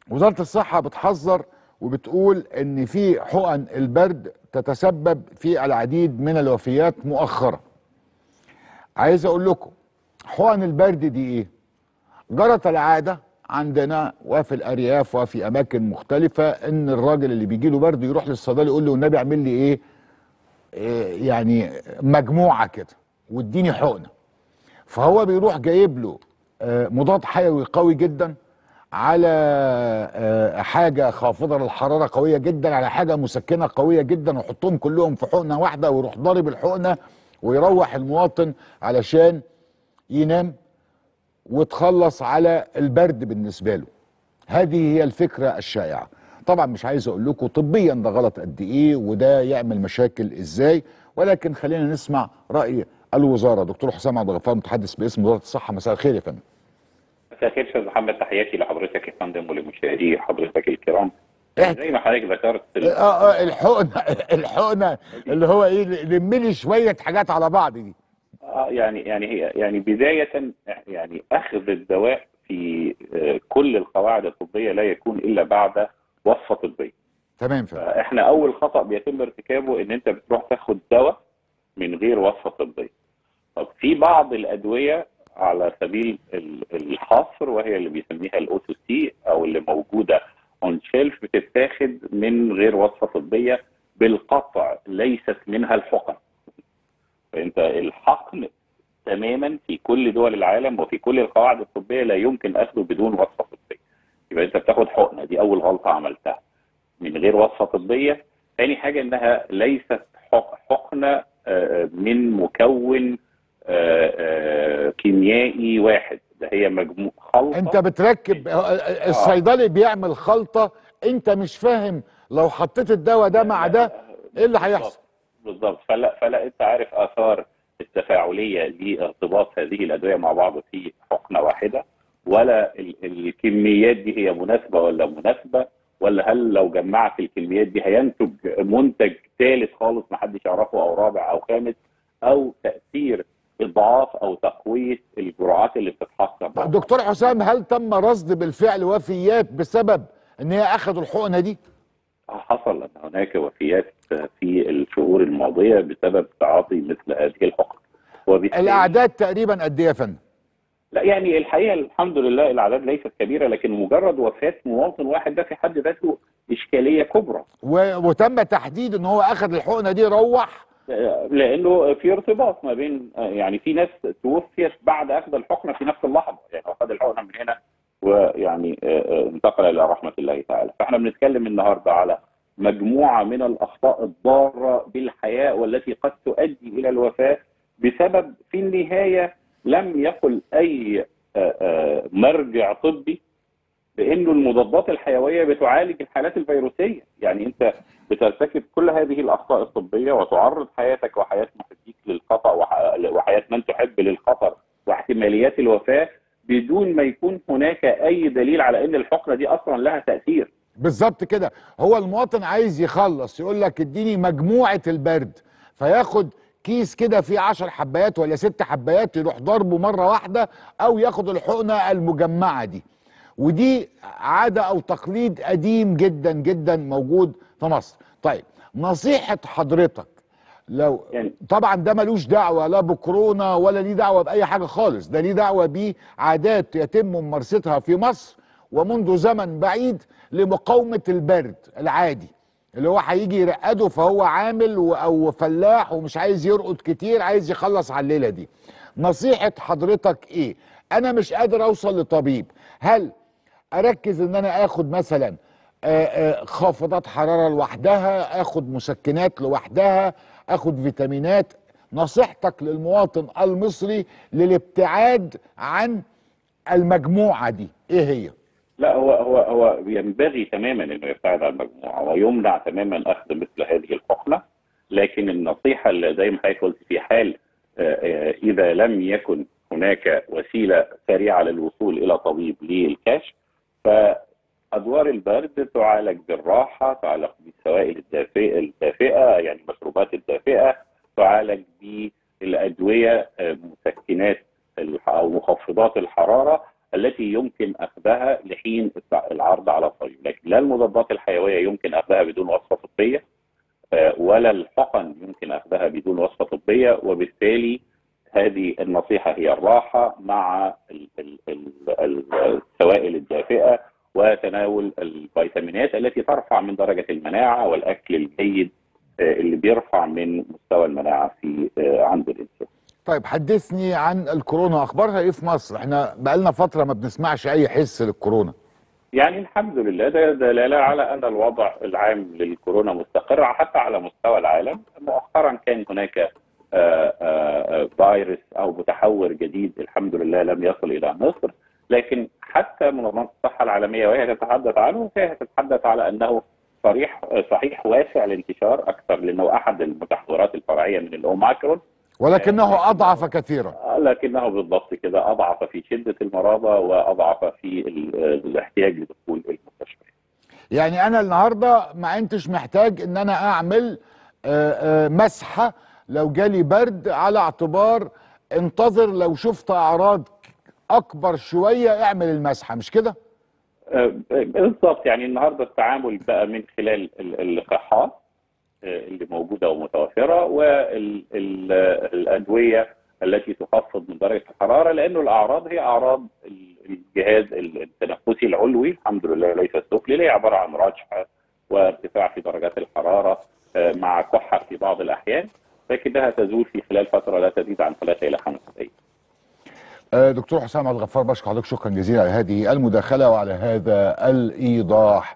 وزاره الصحه بتحذر وبتقول ان في حقن البرد تتسبب في العديد من الوفيات مؤخرا عايز اقول لكم حقن البرد دي ايه جرت العاده عندنا وفي الارياف وفي اماكن مختلفه ان الراجل اللي بيجي له برد يروح للصيدلي يقول له والنبي اعمل لي ايه إيه يعني مجموعه كده واديني حقنه فهو بيروح جايب له آه، مضاد حيوي قوي جدا على آه، حاجه خافضه للحراره قويه جدا على حاجه مسكنه قويه جدا ويحطهم كلهم في حقنه واحده ويروح ضارب الحقنه ويروح المواطن علشان ينام وتخلص على البرد بالنسبه له هذه هي الفكره الشائعه طبعا مش عايز اقول لكم طبيا ده غلط قد ايه وده يعمل مشاكل ازاي ولكن خلينا نسمع راي الوزاره دكتور حسام عبد الغفار متحدث باسم وزاره الصحه مساء الخير يا فندم مساء الخير استاذ محمد تحياتي لحضرتك يا فندم ولمشاهدي حضرتك الكرام إيه؟ زي ما حضرتك ذكرت اه اه الحقنه الحقنه اللي هو ايه لم لي شويه حاجات على بعض دي آه، يعني يعني هي يعني بدايه يعني اخذ الدواء في آه، كل القواعد الطبيه لا يكون الا بعد وصفه طبيه تمام فندم احنا اول خطا بيتم ارتكابه ان انت بتروح تاخد دواء من غير وصفه طبيه طب في بعض الادويه على سبيل ال- الحصر وهي اللي بيسميها الاو تو سي او اللي موجوده اون شيلف بتتاخد من غير وصفه طبيه بالقطع ليست منها الحقن فانت الحقن تماما في كل دول العالم وفي كل القواعد الطبيه لا يمكن اخذه بدون وصفه طبيه يبقى انت بتاخد حقنه دي اول غلطه عملتها من غير وصفه طبيه ثاني حاجه انها ليست حق- حقنه آه، من مكون آه، آه، كيميائي واحد ده هي مجموع خلطه انت بتركب الصيدلي بيعمل خلطه انت مش فاهم لو حطيت الدواء ده مع ده ايه اللي هيحصل بالظبط فلا فلا انت عارف اثار التفاعليه لارتباط هذه الادويه مع بعض في حقنه واحده ولا ال- الكميات دي هي مناسبه ولا مناسبه ولا هل لو جمعت الكميات دي هينتج منتج ثالث خالص محدش يعرفه او رابع او خامس او تاثير اضعاف او تقويه الجرعات اللي بتتحط مع بعض. دكتور حسام هل تم رصد بالفعل وفيات بسبب ان هي اخذوا الحقنه دي حصل ان هناك وفيات في الشهور الماضيه بسبب تعاطي مثل هذه الحقن وبالتالي الاعداد تقريبا قد ايه يا فندم لا يعني الحقيقه الحمد لله الاعداد ليست كبيره لكن مجرد وفاه مواطن واحد ده في حد ذاته اشكاليه كبرى و... وتم تحديد ان هو اخذ الحقنه دي روح آه، لانه في ارتباط ما بين آه، يعني في ناس توفيت بعد اخذ الحقنه في نفس اللحظه يعني اخذ الحقنه من هنا ويعني آه، آه، انتقل الى رحمه الله تعالى فاحنا بنتكلم النهارده على مجموعه من الاخطاء الضاره بالحياه والتي قد تؤدي الى الوفاه بسبب في النهايه لم يقل اي آه، آه، مرجع طبي بانه المضادات الحيويه بتعالج الحالات الفيروسيه يعني انت بترتكب كل هذه الاخطاء الطبيه وتعرض حياتك وحياه محيطيك للخطا وح- وحياه من تحب للخطر واحتماليات الوفاه بدون ما يكون هناك اي دليل على ان الحقنه دي اصلا لها تاثير بالظبط كده هو المواطن عايز يخلص يقول لك اديني مجموعه البرد فياخد كيس كده فيه 10 حبايات ولا ست حبايات يروح ضربه مره واحده او ياخد الحقنه المجمعه دي ودي عاده او تقليد قديم جدا جدا موجود في مصر طيب نصيحه حضرتك لو يعني طبعا ده ملوش دعوه لا بكورونا ولا ليه دعوه باي حاجه خالص ده ليه دعوه بعادات يتم ممارستها في مصر ومنذ زمن بعيد لمقاومه البرد العادي اللي هو هيجي يرقده فهو عامل و- او فلاح ومش عايز يرقد كتير عايز يخلص على الليله دي نصيحه حضرتك ايه انا مش قادر اوصل لطبيب هل اركز ان انا اخد مثلا آه، آه، خافضات حراره لوحدها اخد مسكنات لوحدها اخد فيتامينات نصيحتك للمواطن المصري للابتعاد عن المجموعه دي ايه هي لا هو هو هو ينبغي تماما انه يبتعد عن المجموعه ويمنع تماما اخذ مثل هذه الحقنه لكن النصيحه اللي زي ما حضرتك قلت في حال آه، آه، اذا لم يكن هناك وسيله سريعه للوصول الى طبيب للكشف فادوار البرد تعالج بالراحه تعالج بالسوائل الدافئه الدافئه يعني المشروبات الدافئه تعالج بالادويه آه، مسكنات الح- او مخفضات الحراره التي يمكن اخذها لحين التع- العرض على الطبيب لكن لا المضادات الحيويه يمكن اخذها بدون وصفه طبيه آه، ولا الحقن يمكن اخذها بدون وصفه طبيه وبالتالي هذه النصيحه هي الراحه مع ال- ال- ال- ال- السوائل الدافئه وتناول الفيتامينات التي ترفع من درجه المناعه والاكل الجيد آه، اللي بيرفع من مستوى المناعه في آه، عند الانسان. طيب حدثني عن الكورونا اخبارها ايه في مصر احنا بقالنا فتره ما بنسمعش اي حس للكورونا يعني الحمد لله ده دلاله على ان الوضع العام للكورونا مستقر حتى على مستوى العالم مؤخرا كان هناك آه، آه، آه، فيروس او متحور جديد الحمد لله لم يصل الى مصر لكن حتى منظمه الصحه العالميه وهي تتحدث عنه فهي تتحدث على انه صريح صحيح واسع الانتشار اكثر لانه احد المتحورات الفرعيه من الاوميكرون ولكنه اضعف كثيرا لكنه بالضبط كده اضعف في شده المرضى واضعف في ال- الاحتياج لدخول المستشفى. يعني انا النهارده ما انتش محتاج ان انا اعمل آه، آه، مسحه لو جالي برد على اعتبار انتظر لو شفت اعراض اكبر شويه اعمل المسحه مش كده آه، بالضبط يعني النهارده التعامل بقى من خلال ال- اللقاحات آه، اللي موجوده ومتوفره والادويه التي تخفض من درجه الحراره لانه الاعراض هي اعراض ال- الجهاز التنفسي العلوي الحمد لله ليس السفلي اللي هي عباره عن رجحه وارتفاع في درجات الحراره آه، مع كحه في بعض الاحيان لكنها تزول في خلال فتره لا تزيد عن ثلاثه الى خمسه ايام. آه، دكتور حسام عبد الغفار بشكر حضرتك شكرا جزيلا على هذه المداخله وعلى هذا الايضاح